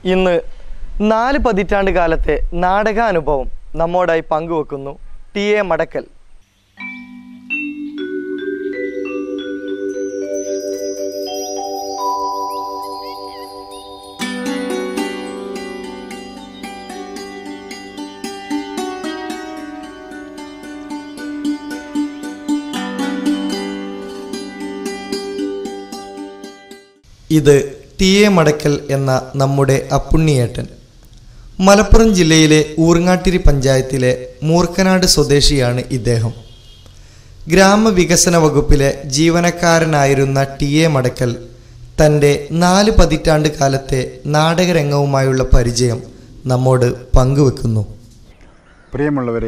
ഇന്ന് നാല് പതിറ്റാണ്ട് കാലത്തെ നാടകാനുഭവം നമ്മോടായി പങ്കുവെക്കുന്നു ടി എ മടക്കൽ ഇത് ടി എ മടക്കൽ എന്ന നമ്മുടെ അപ്പുണ്ണിയേട്ടൻ മലപ്പുറം ജില്ലയിലെ ഊർങ്ങാട്ടിരി പഞ്ചായത്തിലെ മൂർക്കനാട് സ്വദേശിയാണ് ഇദ്ദേഹം ഗ്രാമവികസന വകുപ്പിലെ ജീവനക്കാരനായിരുന്ന ടി എ മടക്കൽ തൻ്റെ നാല് പതിറ്റാണ്ട് കാലത്തെ നാടകരംഗവുമായുള്ള പരിചയം നമ്മോട് പങ്കുവെക്കുന്നു പ്രിയമുള്ളവരെ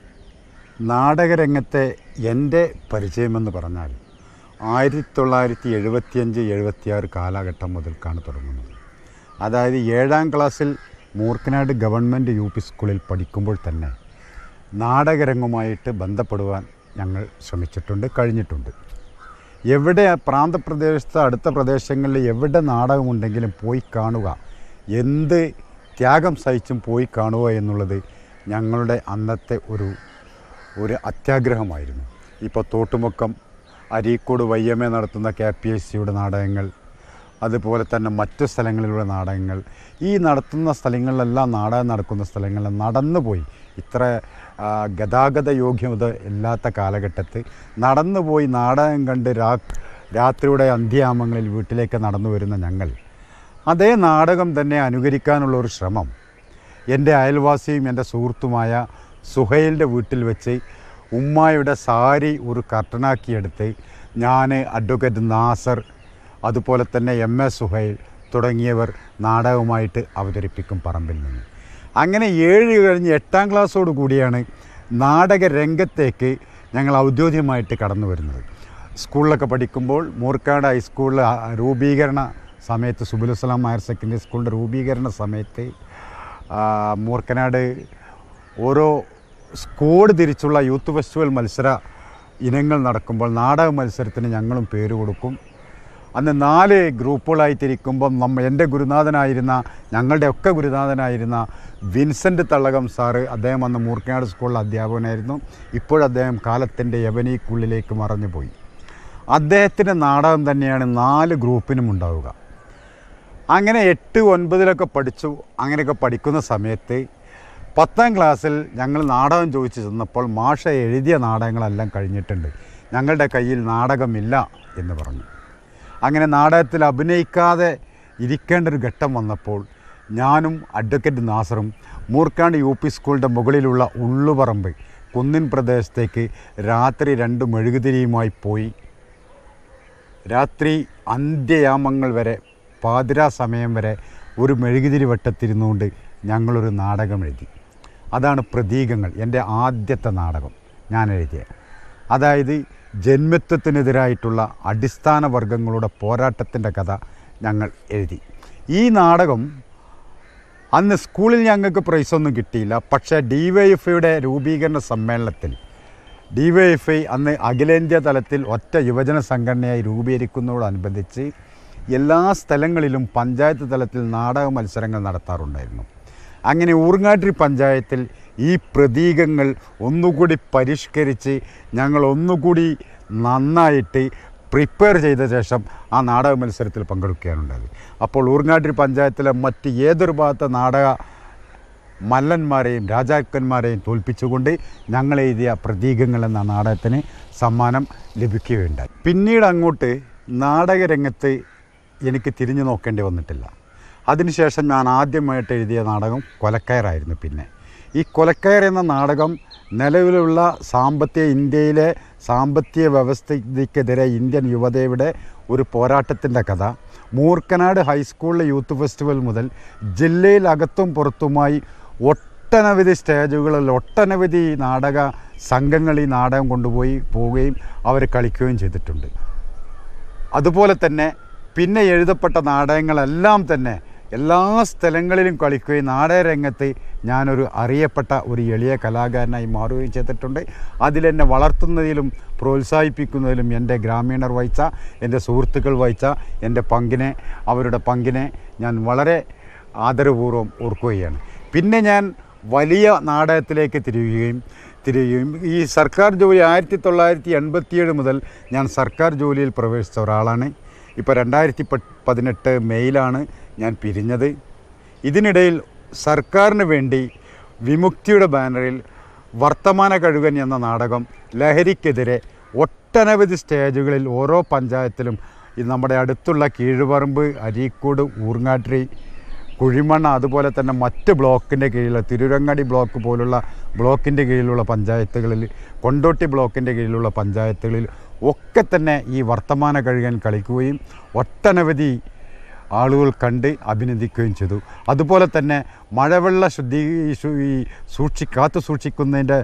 നാടകരംഗത്തെ എൻ്റെ പരിചയമെന്ന് പറഞ്ഞാൽ ആയിരത്തി തൊള്ളായിരത്തി എഴുപത്തിയഞ്ച് എഴുപത്തിയാറ് കാലഘട്ടം മുതൽക്കാണ് തുടങ്ങുന്നത് അതായത് ഏഴാം ക്ലാസ്സിൽ മൂർക്കനാട് ഗവൺമെൻറ് യു പി സ്കൂളിൽ പഠിക്കുമ്പോൾ തന്നെ നാടകരംഗവുമായിട്ട് ബന്ധപ്പെടുവാൻ ഞങ്ങൾ ശ്രമിച്ചിട്ടുണ്ട് കഴിഞ്ഞിട്ടുണ്ട് എവിടെ പ്രാന്തപ്രദേശത്ത് അടുത്ത പ്രദേശങ്ങളിൽ എവിടെ നാടകമുണ്ടെങ്കിലും പോയി കാണുക എന്ത് ത്യാഗം സഹിച്ചും പോയി കാണുക എന്നുള്ളത് ഞങ്ങളുടെ അന്നത്തെ ഒരു ഒരു അത്യാഗ്രഹമായിരുന്നു ഇപ്പോൾ തോട്ടുമുക്കം അരീക്കോട് വയ്യമ്മ നടത്തുന്ന കെ പി എസ് സിയുടെ നാടകങ്ങൾ അതുപോലെ തന്നെ മറ്റു സ്ഥലങ്ങളിലുള്ള നാടകങ്ങൾ ഈ നടത്തുന്ന സ്ഥലങ്ങളിലെല്ലാം നാടകം നടക്കുന്ന സ്ഥലങ്ങളിൽ നടന്നു പോയി ഇത്ര ആ, ഗതാഗത യോഗ്യത ഇല്ലാത്ത കാലഘട്ടത്തിൽ നടന്നു പോയി നാടകം കണ്ട് രാ രാത്രിയുടെ അന്ത്യാമങ്ങളിൽ വീട്ടിലേക്ക് നടന്നു വരുന്ന ഞങ്ങൾ അതേ നാടകം തന്നെ അനുകരിക്കാനുള്ള ഒരു ശ്രമം എൻ്റെ അയൽവാസിയും എൻ്റെ സുഹൃത്തുമായ സുഹൈലിൻ്റെ വീട്ടിൽ വെച്ച് ഉമ്മായുടെ സാരി ഒരു കർട്ടനാക്കിയെടുത്ത് ഞാൻ അഡ്വക്കേറ്റ് നാസർ അതുപോലെ തന്നെ എം എ സുഹൈൽ തുടങ്ങിയവർ നാടകവുമായിട്ട് അവതരിപ്പിക്കും പറമ്പിൽ നിന്ന് അങ്ങനെ ഏഴ് കഴിഞ്ഞ് എട്ടാം ക്ലാസ്സോട് കൂടിയാണ് നാടക രംഗത്തേക്ക് ഞങ്ങൾ ഔദ്യോഗികമായിട്ട് കടന്നു വരുന്നത് സ്കൂളിലൊക്കെ പഠിക്കുമ്പോൾ മൂർക്കാട് ഹൈസ്കൂളിൽ ആ രൂപീകരണ സമയത്ത് സുബുലുസലാം ഹയർ സെക്കൻഡറി സ്കൂളിൻ്റെ രൂപീകരണ സമയത്ത് ആ, മൂർക്കനാട് ഓരോ സ്കോഡ് തിരിച്ചുള്ള യൂത്ത് ഫെസ്റ്റിവൽ മത്സര ഇനങ്ങൾ നടക്കുമ്പോൾ നാടക മത്സരത്തിന് ഞങ്ങളും പേര് കൊടുക്കും അന്ന് നാല് ഗ്രൂപ്പുകളായി തിരിക്കുമ്പം നമ്മ എൻ്റെ ഗുരുനാഥനായിരുന്ന ഞങ്ങളുടെ ഒക്കെ ഗുരുനാഥനായിരുന്ന വിൻസെൻ്റ് തള്ളകം സാറ് അദ്ദേഹം അന്ന് മൂർക്കനാട് സ്കൂളിലെ അധ്യാപകനായിരുന്നു ഇപ്പോഴദ്ദേഹം കാലത്തിൻ്റെ യവനിക്കുള്ളിലേക്ക് മറഞ്ഞുപോയി അദ്ദേഹത്തിൻ്റെ നാടകം തന്നെയാണ് നാല് ഗ്രൂപ്പിനും ഉണ്ടാവുക അങ്ങനെ എട്ട് ഒൻപതിലൊക്കെ പഠിച്ചു അങ്ങനെയൊക്കെ പഠിക്കുന്ന സമയത്ത് പത്താം ക്ലാസ്സിൽ ഞങ്ങൾ നാടകം ചോദിച്ചു ചെന്നപ്പോൾ മാഷ എഴുതിയ നാടകങ്ങളെല്ലാം കഴിഞ്ഞിട്ടുണ്ട് ഞങ്ങളുടെ കയ്യിൽ നാടകമില്ല എന്ന് പറഞ്ഞു അങ്ങനെ നാടകത്തിൽ അഭിനയിക്കാതെ ഇരിക്കേണ്ട ഒരു ഘട്ടം വന്നപ്പോൾ ഞാനും അഡ്വക്കേറ്റ് നാസറും മൂർക്കാണ്ട് യു പി സ്കൂളിൻ്റെ മുകളിലുള്ള ഉള്ളുപറമ്പ് കുന്നിൻ പ്രദേശത്തേക്ക് രാത്രി രണ്ട് മെഴുകുതിരിയുമായി പോയി രാത്രി അന്ത്യയാമങ്ങൾ വരെ പാതിരാ സമയം വരെ ഒരു മെഴുകുതിരി വട്ടത്തിരുന്നുകൊണ്ട് ഞങ്ങളൊരു നാടകം എഴുതി അതാണ് പ്രതീകങ്ങൾ എൻ്റെ ആദ്യത്തെ നാടകം ഞാൻ എഴുതിയ അതായത് ജന്മത്വത്തിനെതിരായിട്ടുള്ള അടിസ്ഥാന വർഗങ്ങളുടെ പോരാട്ടത്തിൻ്റെ കഥ ഞങ്ങൾ എഴുതി ഈ നാടകം അന്ന് സ്കൂളിൽ ഞങ്ങൾക്ക് പ്രൈസൊന്നും കിട്ടിയില്ല പക്ഷേ ഡി വൈ എഫ് ഐയുടെ രൂപീകരണ സമ്മേളനത്തിൽ ഡി വൈ എഫ് ഐ അന്ന് അഖിലേന്ത്യാ തലത്തിൽ ഒറ്റ യുവജന സംഘടനയായി രൂപീകരിക്കുന്നതോടനുബന്ധിച്ച് എല്ലാ സ്ഥലങ്ങളിലും പഞ്ചായത്ത് തലത്തിൽ നാടക മത്സരങ്ങൾ നടത്താറുണ്ടായിരുന്നു അങ്ങനെ ഊർങ്ങാട്ടി പഞ്ചായത്തിൽ ഈ പ്രതീകങ്ങൾ ഒന്നുകൂടി പരിഷ്കരിച്ച് ഞങ്ങൾ ഒന്നുകൂടി നന്നായിട്ട് പ്രിപ്പയർ ചെയ്ത ശേഷം ആ നാടക മത്സരത്തിൽ പങ്കെടുക്കുകയാണുണ്ടായത് അപ്പോൾ ഊർങ്ങാട്ടി പഞ്ചായത്തിലെ മറ്റ് ഏതൊരു ഭാഗത്തെ നാടക മല്ലന്മാരെയും രാജാക്കന്മാരെയും തോൽപ്പിച്ചുകൊണ്ട് ഞങ്ങൾ എഴുതിയ പ്രതീകങ്ങൾ എന്ന നാടകത്തിന് സമ്മാനം ലഭിക്കുകയുണ്ടായി പിന്നീട് അങ്ങോട്ട് നാടകരംഗത്ത് എനിക്ക് തിരിഞ്ഞു നോക്കേണ്ടി വന്നിട്ടില്ല അതിനുശേഷം ഞാൻ ആദ്യമായിട്ട് എഴുതിയ നാടകം കൊലക്കയറായിരുന്നു പിന്നെ ഈ കൊലക്കയർ എന്ന നാടകം നിലവിലുള്ള സാമ്പത്തിക ഇന്ത്യയിലെ സാമ്പത്തിക വ്യവസ്ഥയ്ക്കെതിരെ ഇന്ത്യൻ യുവതയുടെ ഒരു പോരാട്ടത്തിൻ്റെ കഥ മൂർക്കനാട് ഹൈസ്കൂളിലെ യൂത്ത് ഫെസ്റ്റിവൽ മുതൽ ജില്ലയിൽ അകത്തും പുറത്തുമായി ഒട്ടനവധി സ്റ്റേജുകളിൽ ഒട്ടനവധി നാടക സംഘങ്ങൾ ഈ നാടകം കൊണ്ടുപോയി പോവുകയും അവർ കളിക്കുകയും ചെയ്തിട്ടുണ്ട് അതുപോലെ തന്നെ പിന്നെ എഴുതപ്പെട്ട നാടകങ്ങളെല്ലാം തന്നെ എല്ലാ സ്ഥലങ്ങളിലും കളിക്കുകയും നാടകരംഗത്ത് ഞാനൊരു അറിയപ്പെട്ട ഒരു എളിയ കലാകാരനായി മാറുകയും ചെയ്തിട്ടുണ്ട് അതിലെന്നെ വളർത്തുന്നതിലും പ്രോത്സാഹിപ്പിക്കുന്നതിലും എൻ്റെ ഗ്രാമീണർ വഹിച്ച എൻ്റെ സുഹൃത്തുക്കൾ വഹിച്ച എൻ്റെ പങ്കിനെ അവരുടെ പങ്കിനെ ഞാൻ വളരെ ആദരപൂർവ്വം ഓർക്കുകയാണ് പിന്നെ ഞാൻ വലിയ നാടകത്തിലേക്ക് തിരിയുകയും തിരിയുകയും ഈ സർക്കാർ ജോലി ആയിരത്തി തൊള്ളായിരത്തി എൺപത്തിയേഴ് മുതൽ ഞാൻ സർക്കാർ ജോലിയിൽ പ്രവേശിച്ച ഒരാളാണ് ഇപ്പോൾ രണ്ടായിരത്തി പതിനെട്ട് മെയ്യിലാണ് ഞാൻ പിരിഞ്ഞത് ഇതിനിടയിൽ സർക്കാരിന് വേണ്ടി വിമുക്തിയുടെ ബാനറിൽ വർത്തമാന കഴുകൻ എന്ന നാടകം ലഹരിക്കെതിരെ ഒട്ടനവധി സ്റ്റേജുകളിൽ ഓരോ പഞ്ചായത്തിലും ഈ നമ്മുടെ അടുത്തുള്ള കീഴുപറമ്പ് അരീക്കോട് ഊർങ്ങാട്ടിരി കുഴിമണ്ണ അതുപോലെ തന്നെ മറ്റ് ബ്ലോക്കിൻ്റെ കീഴിലുള്ള തിരുരങ്ങാടി ബ്ലോക്ക് പോലുള്ള ബ്ലോക്കിൻ്റെ കീഴിലുള്ള പഞ്ചായത്തുകളിൽ കൊണ്ടോട്ടി ബ്ലോക്കിൻ്റെ കീഴിലുള്ള പഞ്ചായത്തുകളിൽ ഒക്കെ തന്നെ ഈ വർത്തമാന കഴുകാൻ കളിക്കുകയും ഒട്ടനവധി ആളുകൾ കണ്ട് അഭിനന്ദിക്കുകയും ചെയ്തു അതുപോലെ തന്നെ മഴവെള്ള ശുദ്ധീ ശു- ഈ സൂക്ഷി കാത്തു സൂക്ഷിക്കുന്നതിൻ്റെ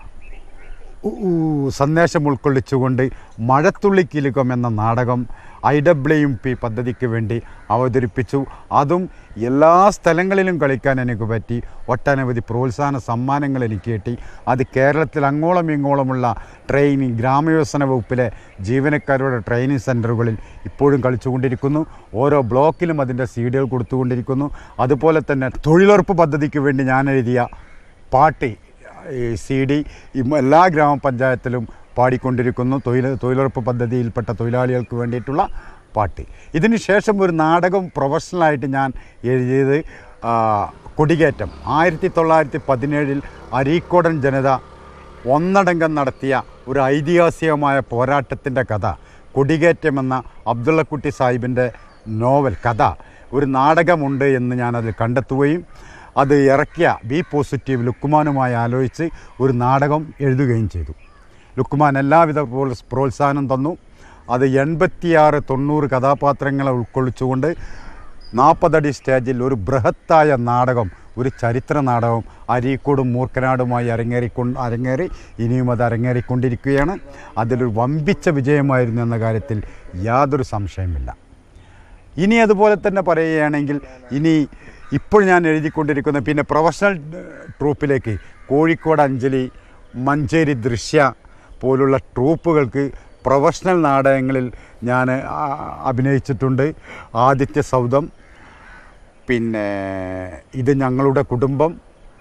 ഉ- ഉ- സന്ദേശം ഉൾക്കൊള്ളിച്ചുകൊണ്ട് മഴത്തുള്ളിക്കിലുക്കം എന്ന നാടകം ഐ ഡബ്ല്യു പി പദ്ധതിക്ക് വേണ്ടി അവതരിപ്പിച്ചു അതും എല്ലാ സ്ഥലങ്ങളിലും കളിക്കാൻ എനിക്ക് പറ്റി ഒട്ടനവധി പ്രോത്സാഹന സമ്മാനങ്ങൾ എനിക്ക് കിട്ടി അത് കേരളത്തിൽ അങ്ങോളം ഇങ്ങോളമുള്ള ട്രെയിനിങ് ഗ്രാമവികസന വകുപ്പിലെ ജീവനക്കാരുടെ ട്രെയിനിങ് സെൻറ്ററുകളിൽ ഇപ്പോഴും കളിച്ചുകൊണ്ടിരിക്കുന്നു ഓരോ ബ്ലോക്കിലും അതിൻ്റെ സീഡികൾ കൊടുത്തുകൊണ്ടിരിക്കുന്നു അതുപോലെ തന്നെ തൊഴിലുറപ്പ് പദ്ധതിക്ക് വേണ്ടി ഞാൻ എഴുതിയ പാട്ട് ഈ സി ഡി എല്ലാ ഗ്രാമപഞ്ചായത്തിലും പാടിക്കൊണ്ടിരിക്കുന്നു തൊഴിൽ തൊഴിലുറപ്പ് പദ്ധതിയിൽപ്പെട്ട തൊഴിലാളികൾക്ക് വേണ്ടിയിട്ടുള്ള പാട്ട് ഇതിന് ശേഷം ഒരു നാടകം പ്രൊഫഷണലായിട്ട് ഞാൻ എഴുതിയത് ആ, കൊടികേറ്റം ആയിരത്തി തൊള്ളായിരത്തി പതിനേഴിൽ അരീക്കോടൻ ജനത ഒന്നടങ്കം നടത്തിയ ഒരു ഐതിഹാസികമായ പോരാട്ടത്തിൻ്റെ കഥ കൊടികേറ്റം എന്ന അബ്ദുള്ളക്കുട്ടി സാഹിബിൻ്റെ നോവൽ കഥ ഒരു നാടകമുണ്ട് എന്ന് ഞാനത് കണ്ടെത്തുകയും അത് ഇറക്കിയ ബി പോസിറ്റീവ് ലുക്കുമാനുമായി ആലോചിച്ച് ഒരു നാടകം എഴുതുകയും ചെയ്തു ലുക്കുമാൻ എല്ലാവിധ പ്രോത്സ- പ്രോത്സാഹനം തന്നു അത് എൺപത്തിയാറ് തൊണ്ണൂറ് കഥാപാത്രങ്ങളെ ഉൾക്കൊള്ളിച്ചുകൊണ്ട് നാൽപ്പതടി സ്റ്റേജിൽ ഒരു ബൃഹത്തായ നാടകം ഒരു ചരിത്ര നാടകം അരീക്കോടും മൂർക്കനാടുമായി അരങ്ങേറിക്കൊണ്ട് അരങ്ങേറി ഇനിയും അത് അരങ്ങേറിക്കൊണ്ടിരിക്കുകയാണ് അതിലൊരു വമ്പിച്ച വിജയമായിരുന്നു എന്ന കാര്യത്തിൽ യാതൊരു സംശയമില്ല ഇനി അതുപോലെ തന്നെ പറയുകയാണെങ്കിൽ ഇനി ഇപ്പോൾ ഞാൻ എഴുതിക്കൊണ്ടിരിക്കുന്ന പിന്നെ പ്രൊഫഷണൽ ഏഹ്, ട്രൂപ്പിലേക്ക് കോഴിക്കോട് അഞ്ജലി മഞ്ചേരി ദൃശ്യ പോലുള്ള ട്രൂപ്പുകൾക്ക് പ്രൊഫഷണൽ നാടകങ്ങളിൽ ഞാൻ ആ, അഭിനയിച്ചിട്ടുണ്ട് ആദിത്യ സൗദം പിന്നെ ഇത് ഞങ്ങളുടെ കുടുംബം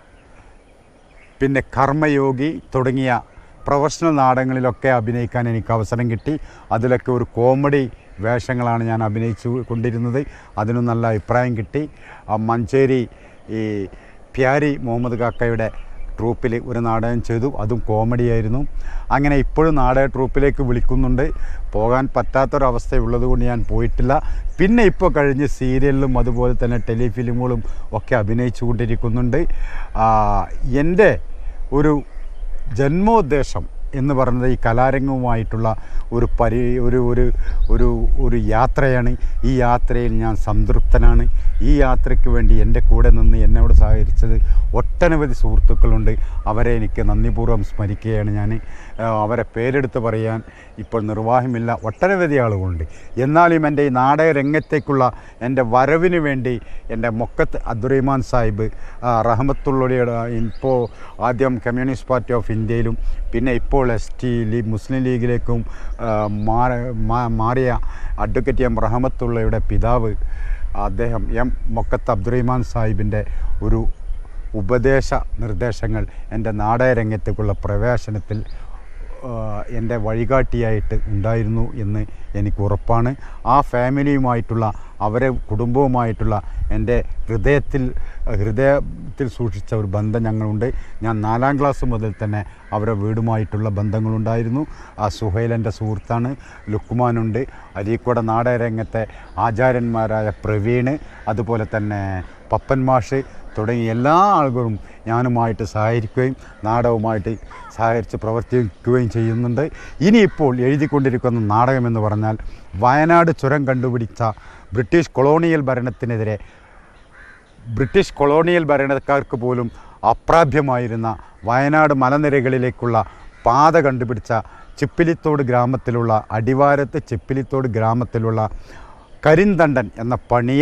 പിന്നെ കർമ്മയോഗി തുടങ്ങിയ പ്രൊഫഷണൽ നാടകങ്ങളിലൊക്കെ അഭിനയിക്കാൻ എനിക്ക് അവസരം കിട്ടി അതിലൊക്കെ ഒരു കോമഡി വേഷങ്ങളാണ് ഞാൻ അഭിനയിച്ചു കൊണ്ടിരുന്നത് അതിനും നല്ല അഭിപ്രായം കിട്ടി ആ മഞ്ചേരി ഈ പ്യാരി മുഹമ്മദ് കാക്കയുടെ ട്രൂപ്പിൽ ഒരു നാടകം ചെയ്തു അതും കോമഡിയായിരുന്നു അങ്ങനെ ഇപ്പോഴും നാടക ട്രൂപ്പിലേക്ക് വിളിക്കുന്നുണ്ട് പോകാൻ പറ്റാത്തൊരവസ്ഥയുള്ളത് കൊണ്ട് ഞാൻ പോയിട്ടില്ല പിന്നെ ഇപ്പോൾ കഴിഞ്ഞ് സീരിയലിലും അതുപോലെ തന്നെ ടെലിഫിലിമുകളും ഒക്കെ അഭിനയിച്ചു കൊണ്ടിരിക്കുന്നുണ്ട് ആ, എൻ്റെ ഒരു ജന്മോദ്ദേശം എന്ന് പറയുന്നത് ഈ കലാരംഗവുമായിട്ടുള്ള ഒരു പരി ഒരു ഒരു ഒരു ഒരു യാത്രയാണ് ഈ യാത്രയിൽ ഞാൻ സംതൃപ്തനാണ് ഈ യാത്രയ്ക്ക് വേണ്ടി എൻ്റെ കൂടെ നിന്ന് എന്നോട് സഹകരിച്ചത് ഒട്ടനവധി സുഹൃത്തുക്കളുണ്ട് അവരെ എനിക്ക് നന്ദിപൂർവ്വം സ്മരിക്കുകയാണ് ഞാൻ ആ, അവരെ പേരെടുത്ത് പറയാൻ ഇപ്പോൾ നിർവാഹമില്ല ഒട്ടനവധി ആളുകളുണ്ട് എന്നാലും എൻ്റെ ഈ നാടക രംഗത്തേക്കുള്ള എൻ്റെ വരവിന് വേണ്ടി എൻ്റെ മൊക്കത്ത് അബ്ദുറഹിമാൻ സാഹിബ് ആ, റഹ്മത്തുള്ളയുടെ ഇപ്പോൾ ആദ്യം കമ്മ്യൂണിസ്റ്റ് പാർട്ടി ഓഫ് ഇന്ത്യയിലും പിന്നെ ഇപ്പോൾ എസ് ടി ലീഗ് മുസ്ലിം ലീഗിലേക്കും ആ, മാറ- മാ- മാറിയ അഡ്വക്കേറ്റ് എം റഹമത്തുള്ളയുടെ പിതാവ് അദ്ദേഹം എം മൊക്കത്ത് അബ്ദുറഹിമാൻ സാഹിബിൻ്റെ ഒരു ഉപദേശ നിർദ്ദേശങ്ങൾ എൻ്റെ നാടക രംഗത്തേക്കുള്ള പ്രവേശനത്തിൽ ആ, എൻ്റെ വഴികാട്ടിയായിട്ട് ഉണ്ടായിരുന്നു എന്ന് എനിക്ക് ഉറപ്പാണ് ആ ഫാമിലിയുമായിട്ടുള്ള അവരെ കുടുംബവുമായിട്ടുള്ള എൻ്റെ ഹൃദയത്തിൽ ഹൃദയത്തിൽ സൂക്ഷിച്ച ഒരു ബന്ധം ഞങ്ങളുണ്ട് ഞാൻ നാലാം ക്ലാസ് മുതൽ തന്നെ അവരെ വീടുമായിട്ടുള്ള ബന്ധങ്ങളുണ്ടായിരുന്നു ആ സുഹൈൽ എൻ്റെ സുഹൃത്താണ് ലുക്കുമാനുണ്ട് അരീക്കോട് നാടകരംഗത്തെ ആചാര്യന്മാരായ പ്രവീണ് അതുപോലെ തന്നെ പപ്പൻ മാഷ് തുടങ്ങിയ എല്ലാ ആളുകളും ഞാനുമായിട്ട് സഹകരിക്കുകയും നാടകവുമായിട്ട് സഹകരിച്ച് പ്രവർത്തിക്കുകയും ചെയ്യുന്നുണ്ട് ഇനിയിപ്പോൾ എഴുതിക്കൊണ്ടിരിക്കുന്ന നാടകമെന്ന് പറഞ്ഞാൽ വയനാട് ചുരം കണ്ടുപിടിച്ച ബ്രിട്ടീഷ് കൊളോണിയൽ ഭരണത്തിനെതിരെ ബ്രിട്ടീഷ് കൊളോണിയൽ ഭരണക്കാർക്ക് പോലും അപ്രാപ്യമായിരുന്ന വയനാട് മലനിരകളിലേക്കുള്ള പാത കണ്ടുപിടിച്ച ചിപ്പിലിത്തോട് ഗ്രാമത്തിലുള്ള അടിവാരത്ത് ചിപ്പിലിത്തോട് ഗ്രാമത്തിലുള്ള കരിന്തണ്ടൻ എന്ന പണിയ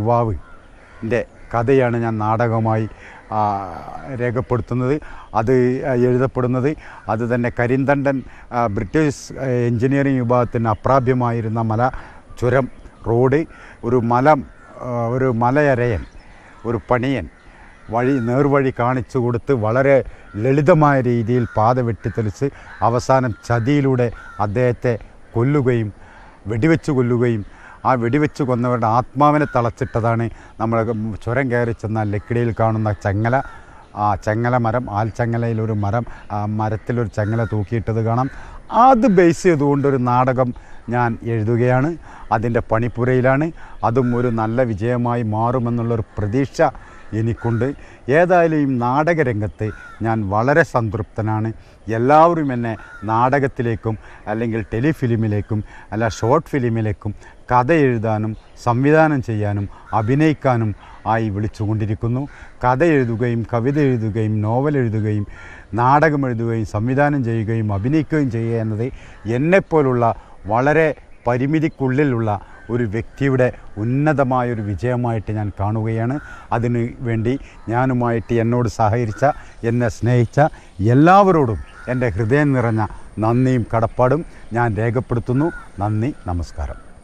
യുവാവിൻ്റെ കഥയാണ് ഞാൻ നാടകമായി ആ, രേഖപ്പെടുത്തുന്നത് അത് എഴുതപ്പെടുന്നത് അത് തന്നെ കരിന്തണ്ടൻ ആ, ബ്രിട്ടീഷ് ആ, എഞ്ചിനീയറിംഗ് വിഭാഗത്തിന് അപ്രാപ്യമായിരുന്ന മല ചുരം റോഡ് ഒരു മല ആ, ഒരു മലയരയൻ ഒരു പണിയൻ വഴി നേർവഴി കാണിച്ചു കൊടുത്ത് വളരെ ലളിതമായ രീതിയിൽ പാത വെട്ടിത്തെളിച്ച് അവസാനം ചതിയിലൂടെ അദ്ദേഹത്തെ കൊല്ലുകയും വെടിവെച്ച് കൊല്ലുകയും ആ വെടിവെച്ച് കൊന്നവരുടെ ആത്മാവിനെ തളച്ചിട്ടതാണ് നമ്മൾ ചുരം കയറി ചെന്നാൽ ലക്കിടിയിൽ കാണുന്ന ചങ്ങല ആ ചങ്ങല മരം ആൽച്ചങ്ങലയിൽ ഒരു മരം ആ മരത്തിലൊരു ചങ്ങല തൂക്കിയിട്ടത് കാണാം അത് ബേസ് ചെയ്തുകൊണ്ടൊരു നാടകം ഞാൻ എഴുതുകയാണ് അതിൻ്റെ പണിപ്പുരയിലാണ് അതും ഒരു നല്ല വിജയമായി മാറുമെന്നുള്ളൊരു പ്രതീക്ഷ എനിക്കുണ്ട് ഏതായാലും ഈ നാടകരംഗത്ത് ഞാൻ വളരെ സംതൃപ്തനാണ് എല്ലാവരും എന്നെ നാടകത്തിലേക്കും അല്ലെങ്കിൽ ടെലിഫിലിമിലേക്കും അല്ല ഷോർട്ട് ഫിലിമിലേക്കും കഥ എഴുതാനും സംവിധാനം ചെയ്യാനും അഭിനയിക്കാനും ആയി വിളിച്ചുകൊണ്ടിരിക്കുന്നു കഥ എഴുതുകയും കവിത എഴുതുകയും നോവൽ എഴുതുകയും നാടകം എഴുതുകയും സംവിധാനം ചെയ്യുകയും അഭിനയിക്കുകയും ചെയ്യുക എന്നത് എന്നെപ്പോലുള്ള വളരെ പരിമിതിക്കുള്ളിലുള്ള ഒരു വ്യക്തിയുടെ ഉന്നതമായൊരു വിജയമായിട്ട് ഞാൻ കാണുകയാണ് അതിനു വേണ്ടി ഞാനുമായിട്ട് എന്നോട് സഹകരിച്ച എന്നെ സ്നേഹിച്ച എല്ലാവരോടും എൻ്റെ ഹൃദയം നിറഞ്ഞ നന്ദിയും കടപ്പാടും ഞാൻ രേഖപ്പെടുത്തുന്നു നന്ദി നമസ്കാരം